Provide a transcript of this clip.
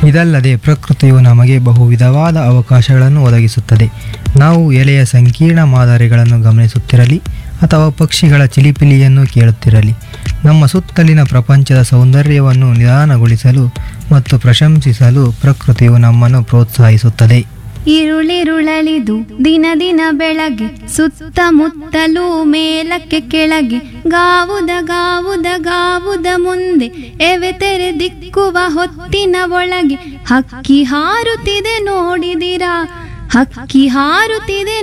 ಇದಲ್ಲದೆ ಪ್ರಕೃತಿಯು ನಮಗೆ ಬಹು ವಿಧವಾದ ಅವಕಾಶಗಳನ್ನು ಒದಗಿಸುತ್ತದೆ ನಾವು ಎಲೆಯ ಸಂಕೀರ್ಣ ಮಾದರಿಗಳನ್ನು ಗಮನಿಸುತ್ತಿರಲಿ ಅಥವಾ ಪಕ್ಷಿಗಳ ಚಿಲಿಪಿಲಿಯನ್ನು ಕೇಳುತ್ತಿರಲಿ ನಮ್ಮ ಸುತ್ತಲಿನ ಪ್ರಪಂಚದ ಸೌಂದರ್ಯವನ್ನು ನಿಧಾನಗೊಳಿಸಲು ಮತ್ತು ಪ್ರಶಂಸಿಸಲು ಪ್ರಕೃತಿಯು ನಮ್ಮನ್ನು ಪ್ರೋತ್ಸಾಹಿಸುತ್ತದೆ ഇരുളിരുളലിതു ದಿನ ದಿನ ಬೆಳಗ್ಗೆ ಸುತ್ತಮುತ್ತಲೂ ಮೇಲಕ್ಕೆ ಕೆಳಗೆ ಗಾವುದ ಗಾವುದ ಗಾವುದ ಮುಂದೆ ಎವೆ ತೆರೆ ದಿಕ್ಕುವ ಹೊತ್ತಿನ ಒಳಗೆ ಹಕ್ಕಿ ಹಾರುತ್ತಿದೆ ನೋಡಿದಿರಾ ಹಕ್ಕಿ ಹಾರುತ್ತಿದೆ